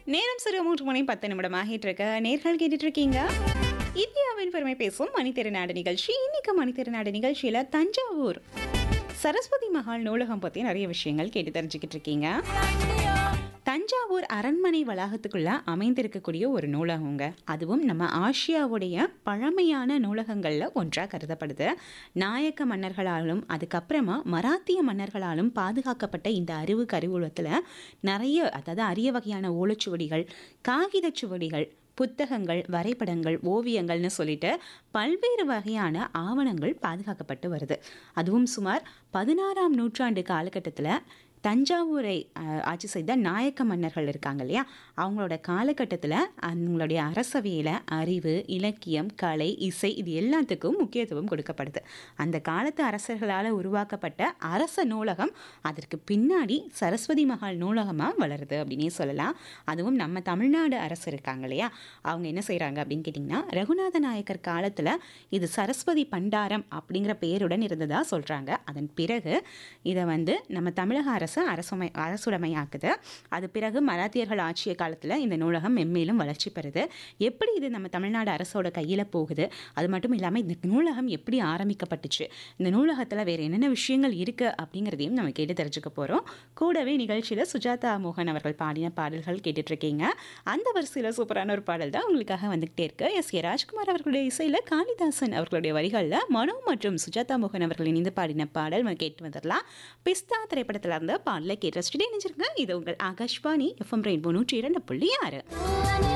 நேரம் சிறு மூன்று மணி பத்து நிமிடம் ஆகிட்டு இருக்க நேர்கள் கேட்டுட்டு இருக்கீங்க இந்தியாவின் பெருமை பேசும் மணித்திருநாடு நிகழ்ச்சி இன்னைக்கு மணித்திருநாடு நிகழ்ச்சியில தஞ்சாவூர் சரஸ்வதி மகால் நூலகம் பத்தி நிறைய விஷயங்கள் கேட்டு தெரிஞ்சுக்கிட்டு இருக்கீங்க தஞ்சாவூர் அரண்மனை வளாகத்துக்குள்ள அமைந்திருக்கக்கூடிய ஒரு நூலகங்க அதுவும் நம்ம ஆசியாவுடைய பழமையான நூலகங்கள்ல ஒன்றா கருதப்படுது நாயக்க மன்னர்களாலும் அதுக்கப்புறமா மராத்திய மன்னர்களாலும் பாதுகாக்கப்பட்ட இந்த அறிவு கருவூலத்துல நிறைய அதாவது அரிய வகையான ஓலைச்சுவடிகள் காகிதச் சுவடிகள் புத்தகங்கள் வரைபடங்கள் ஓவியங்கள்னு சொல்லிட்டு பல்வேறு வகையான ஆவணங்கள் பாதுகாக்கப்பட்டு வருது அதுவும் சுமார் பதினாறாம் நூற்றாண்டு காலகட்டத்தில் தஞ்சாவூரை அஹ், ஆட்சி செய்த நாயக்க மன்னர்கள் இருக்காங்க இல்லையா அவங்களோட காலகட்டத்தில் அவங்களுடைய அரசவையில் அறிவு இலக்கியம் கலை இசை இது எல்லாத்துக்கும் முக்கியத்துவம் கொடுக்கப்படுது அந்த காலத்து அரசர்களால் உருவாக்கப்பட்ட அரச நூலகம் அதற்கு பின்னாடி சரஸ்வதி மகால் நூலகமாக வளருது அப்படின்னே சொல்லலாம் அதுவும் நம்ம தமிழ்நாடு அரசு இருக்காங்க இல்லையா அவங்க என்ன செய்கிறாங்க அப்படின்னு கேட்டிங்கன்னா ரகுநாத நாயக்கர் காலத்தில் இது சரஸ்வதி பண்டாரம் அப்படிங்கிற பெயருடன் இருந்ததாக சொல்கிறாங்க அதன் பிறகு இதை வந்து நம்ம தமிழக அரசு அரசுமை அரசுடைமையாக்குது அது பிறகு மராத்தியர்கள் ஆட்சிய காலத்தில் இந்த நூலகம் மென்மேலும் வளர்ச்சி பெறுது எப்படி இது நம்ம தமிழ்நாடு அரசோட கையில் போகுது அது மட்டும் இல்லாமல் இந்த நூலகம் எப்படி ஆரம்பிக்கப்பட்டுச்சு இந்த நூலகத்தில் வேறு என்னென்ன விஷயங்கள் இருக்குது அப்படிங்கிறதையும் நம்ம கேட்டு தெரிஞ்சுக்க போகிறோம் கூடவே நிகழ்ச்சியில் சுஜாதா மோகன் அவர்கள் பாடின பாடல்கள் கேட்டுட்ருக்கீங்க அந்த வரிசையில் சூப்பரான ஒரு பாடல் தான் உங்களுக்காக வந்துகிட்டே இருக்கு எஸ் ஏ ராஜ்குமார் அவர்களுடைய இசையில் காளிதாசன் அவர்களுடைய வரிகளில் மனோ மற்றும் சுஜாதா மோகன் அவர்கள் இணைந்து பாடின பாடல் நம்ம கேட்டு வந்துடலாம் பிஸ்தா திரைப்படத்தில் இருந்த பாடலை கேட்டு ரசிச்சுட்டே நினைச்சிருங்க இது உங்கள் ஆகாஷ்வாணி எஃப்எம் ரெயின்போ நூற்றி இரண்டு புள்ளி ஆறு